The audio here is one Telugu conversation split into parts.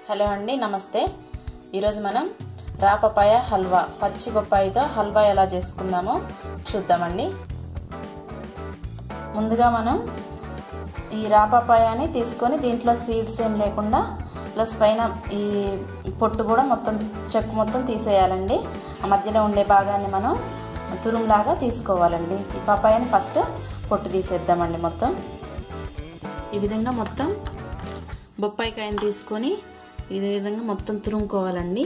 హలో అండి నమస్తే ఈరోజు మనం రాపపాయ హల్వా పచ్చి బొప్పాయితో హల్వా ఎలా చేసుకుందామో చూద్దామండి ముందుగా మనం ఈ రాపపాయాని తీసుకొని దీంట్లో సీడ్స్ ఏం లేకుండా ప్లస్ పైన ఈ పొట్టు కూడా మొత్తం చెక్కు మొత్తం తీసేయాలండి ఆ మధ్యలో ఉండే భాగాన్ని మనం తురుములాగా తీసుకోవాలండి ఈ పపాయాని ఫస్ట్ పొట్టు తీసేద్దామండి మొత్తం ఈ విధంగా మొత్తం బొప్పాయికాయని తీసుకొని ఈ విధంగా మొత్తం తురుముకోవాలండి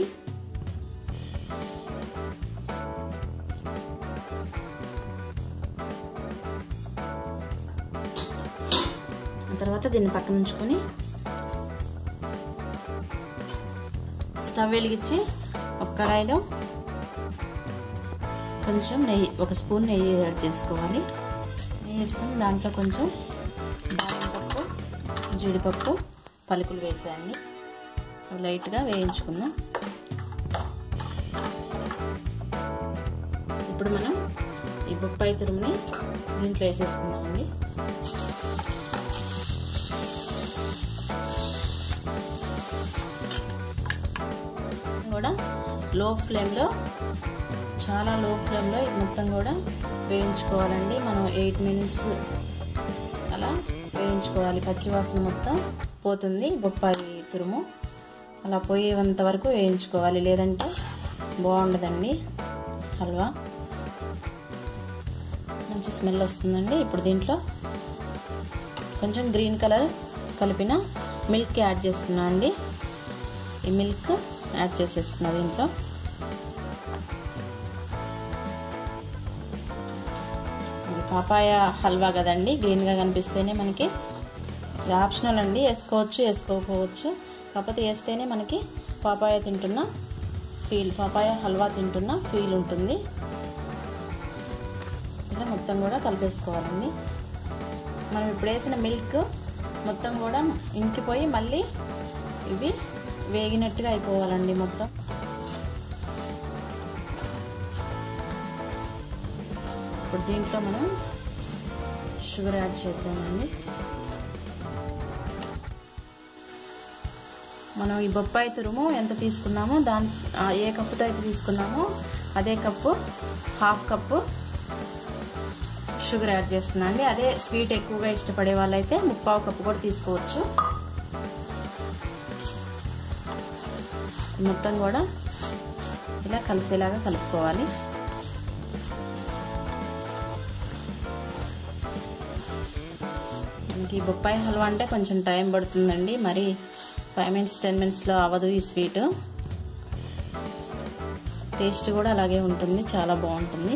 తర్వాత దీన్ని పక్కన ఉంచుకొని స్టవ్ వెలిగించి ఒక కడాయిలో కొంచెం నెయ్యి ఒక స్పూన్ నెయ్యి యాడ్ చేసుకోవాలి నెయ్యి వేసుకొని దాంట్లో కొంచెం బాదం పప్పు జీడిపప్పు పలుకులు వేసేయండి లైట్గా వేయించుకుందాం ఇప్పుడు మనం ఈ బొప్పాయి తురుముని దీంట్లో వేసేసుకుందామండి కూడా లో ఫ్లేమ్లో చాలా లో ఫ్లేమ్లో ఇది మొత్తం కూడా వేయించుకోవాలండి మనం ఎయిట్ మినిట్స్ అలా వేయించుకోవాలి పచ్చివాసన మొత్తం పోతుంది బొప్పాయి తురుము అలా పోయేంత వరకు వేయించుకోవాలి లేదంటే బాగుండదండి హల్వా మంచి స్మెల్ వస్తుందండి ఇప్పుడు దీంట్లో కొంచెం గ్రీన్ కలర్ కలిపిన మిల్క్ యాడ్ చేస్తున్నా అండి ఈ మిల్క్ యాడ్ చేసేస్తున్నా దీంట్లో పాపాయ హల్వా కదండి గ్రీన్గా కనిపిస్తేనే మనకి ఇది ఆప్షనల్ అండి వేసుకోవచ్చు వేసుకోకపోవచ్చు కాకపోతే వేస్తేనే మనకి పాపాయ తింటున్న ఫీల్ పాపాయ హల్వా తింటున్న ఫీల్ ఉంటుంది ఇలా మొత్తం కూడా కలిపేసుకోవాలండి మనం ఇప్పుడు వేసిన మిల్క్ మొత్తం కూడా ఇంకిపోయి మళ్ళీ ఇవి వేగినట్టుగా అయిపోవాలండి మొత్తం ఇప్పుడు దీంట్లో మనం షుగర్ యాడ్ చేద్దామండి మనం ఈ బొప్పాయి తురుము ఎంత తీసుకున్నామో దాని ఏ కప్పుతో అయితే తీసుకున్నామో అదే cup half cup sugar add చేస్తున్నా అండి అదే స్వీట్ ఎక్కువగా ఇష్టపడే వాళ్ళైతే ముప్పావు కప్పు కూడా తీసుకోవచ్చు మొత్తం కూడా ఇలా కలిసేలాగా కలుపుకోవాలి మనకి బొప్పాయి హల్వా అంటే కొంచెం టైం పడుతుందండి మరి ఫైవ్ మినిట్స్ టెన్ మినిట్స్లో అవ్వదు ఈ స్వీట్ టేస్ట్ కూడా అలాగే ఉంటుంది చాలా బాగుంటుంది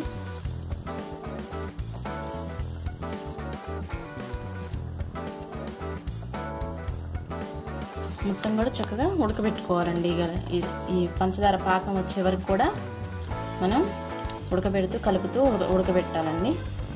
మొత్తం కూడా చక్కగా ఉడకబెట్టుకోవాలండి ఈ పంచదార పాకం వచ్చే వరకు కూడా మనం ఉడకబెడుతూ కలుపుతూ ఉడకబెట్టాలండి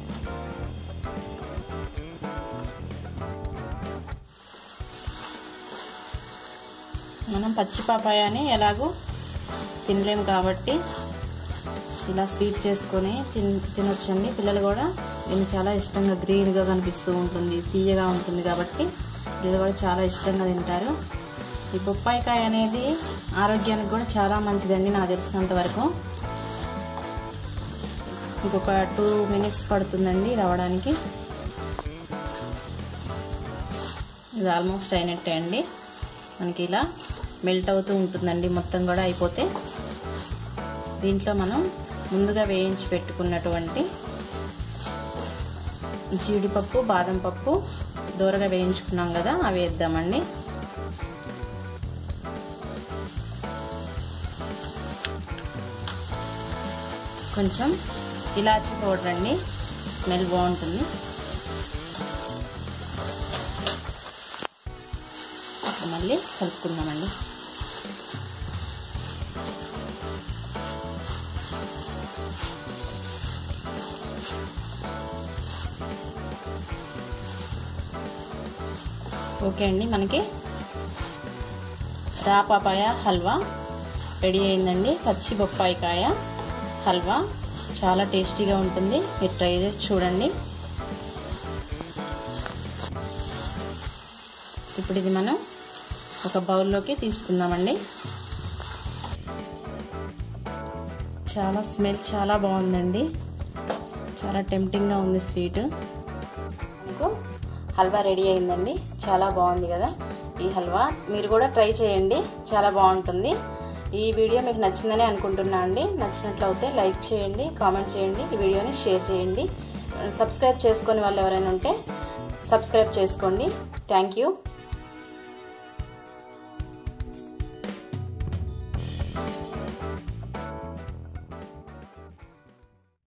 మనం పచ్చి పాపాయని ఎలాగో తినలేము కాబట్టి ఇలా స్వీట్ చేసుకొని తిన్ తినొచ్చండి పిల్లలు కూడా దీన్ని చాలా ఇష్టంగా గ్రీన్గా కనిపిస్తూ ఉంటుంది తీయగా ఉంటుంది కాబట్టి పిల్లలు కూడా చాలా ఇష్టంగా తింటారు ఈ బొప్పాయికాయ అనేది ఆరోగ్యానికి కూడా చాలా మంచిదండి నాకు తెలిసినంత వరకు ఇంకొక టూ మినిట్స్ పడుతుందండి రావడానికి ఇది ఆల్మోస్ట్ అయినట్టే అండి మనకి ఇలా మెల్ట్ అవుతూ ఉంటుందండి మొత్తం కూడా అయిపోతే దీంట్లో మనం ముందుగా వేయించి పెట్టుకున్నటువంటి జీడిపప్పు బాదం పప్పు దూరగా వేయించుకున్నాం కదా అవి వేద్దామండి కొంచెం ఇలాచి పౌడర్ అండి స్మెల్ బాగుంటుంది మళ్ళీ కలుపుకుందామండి ఓకే అండి మనకి రాపాపాయ హల్వా రెడీ అయిందండి పచ్చి బొప్పాయికాయ హల్వా చాలా టేస్టీగా ఉంటుంది మీరు ట్రై చేసి చూడండి ఇప్పుడు ఇది మనం ఒక బౌల్లోకి తీసుకుందామండి చాలా స్మెల్ చాలా బాగుందండి చాలా టెంప్టింగ్గా ఉంది స్వీట్ మీకు హల్వా రెడీ అయిందండి చాలా బాగుంది కదా ఈ హల్వా మీరు కూడా ట్రై చేయండి చాలా బాగుంటుంది ఈ వీడియో మీకు నచ్చిందని అనుకుంటున్నా అండి నచ్చినట్లయితే లైక్ చేయండి కామెంట్ చేయండి ఈ వీడియోని షేర్ చేయండి సబ్స్క్రైబ్ చేసుకొని వాళ్ళు ఎవరైనా ఉంటే సబ్స్క్రైబ్ చేసుకోండి థ్యాంక్ యూ